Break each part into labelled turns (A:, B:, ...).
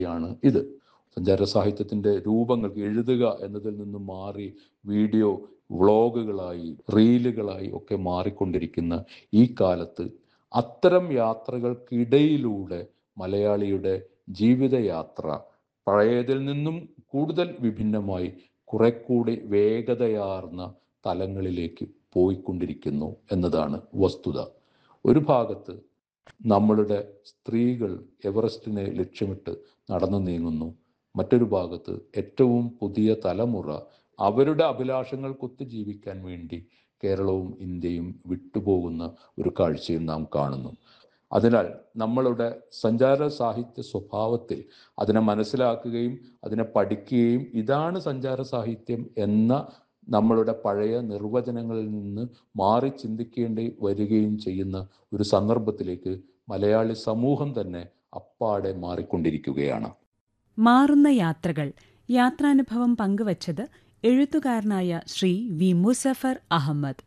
A: യാണ് ഇത് സഞ്ചാര സാഹിത്യത്തിന്റെ രൂപങ്ങൾ എഴുതുക എന്നതിൽ നിന്നും മാറി വീഡിയോ വ്ളോഗുകളായി റീലുകളായി ഒക്കെ മാറിക്കൊണ്ടിരിക്കുന്ന ഈ കാലത്ത് അത്തരം യാത്രകൾക്കിടയിലൂടെ മലയാളിയുടെ ജീവിതയാത്ര പഴയതിൽ നിന്നും കൂടുതൽ വിഭിന്നമായി കുറെ കൂടി വേഗതയാർന്ന തലങ്ങളിലേക്ക് പോയിക്കൊണ്ടിരിക്കുന്നു എന്നതാണ് വസ്തുത ഒരു ഭാഗത്ത് നമ്മളുടെ സ്ത്രീകൾ എവറസ്റ്റിനെ ലക്ഷ്യമിട്ട് നടന്നു നീങ്ങുന്നു മറ്റൊരു ഭാഗത്ത് ഏറ്റവും പുതിയ തലമുറ അവരുടെ അഭിലാഷങ്ങൾക്കൊത്ത് ജീവിക്കാൻ വേണ്ടി കേരളവും ഇന്ത്യയും വിട്ടുപോകുന്ന ഒരു കാഴ്ചയും നാം കാണുന്നു അതിനാൽ നമ്മളുടെ സഞ്ചാര സാഹിത്യ സ്വഭാവത്തിൽ അതിനെ മനസ്സിലാക്കുകയും അതിനെ പഠിക്കുകയും ഇതാണ് സഞ്ചാര സാഹിത്യം എന്ന നമ്മളുടെ പഴയ നിർവചനങ്ങളിൽ നിന്ന് മാറി ചിന്തിക്കേണ്ടി വരികയും ചെയ്യുന്ന ഒരു സന്ദർഭത്തിലേക്ക് മലയാളി സമൂഹം തന്നെ അപ്പാടെ മാറിക്കൊണ്ടിരിക്കുകയാണ്
B: മാറുന്ന യാത്രകൾ യാത്രാനുഭവം പങ്കുവച്ചത് എഴുത്തുകാരനായ ശ്രീ വി മുസഫർ അഹമ്മദ്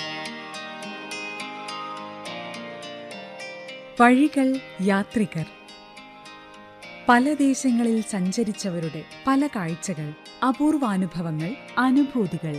B: വഴികൾ യാത്രികർ പല ദേശങ്ങളിൽ സഞ്ചരിച്ചവരുടെ പല കാഴ്ചകൾ അപൂർവാനുഭവങ്ങൾ അനുഭൂതികൾ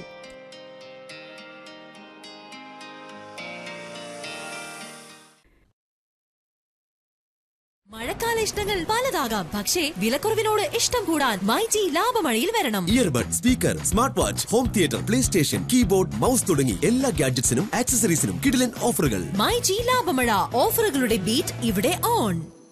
C: മഴക്കാല ഇഷ്ടങ്ങൾ പലതാകാം പക്ഷേ വിലക്കുറവിനോട് ഇഷ്ടം കൂടാൻ മൈജി ലാഭമഴയിൽ വരണം
D: earbud speaker smart watch home theatre PlayStation keyboard mouse തുടങ്ങി എല്ലാ ഗാഡ്ജറ്റ്സിനും ആക്സസറീസിനും കിടിലൻ ഓഫറുകൾ
C: മൈജി ലാഭമഴ ഓഫറുകളുടെ ബീറ്റ് ഇവിടെ ഓൺ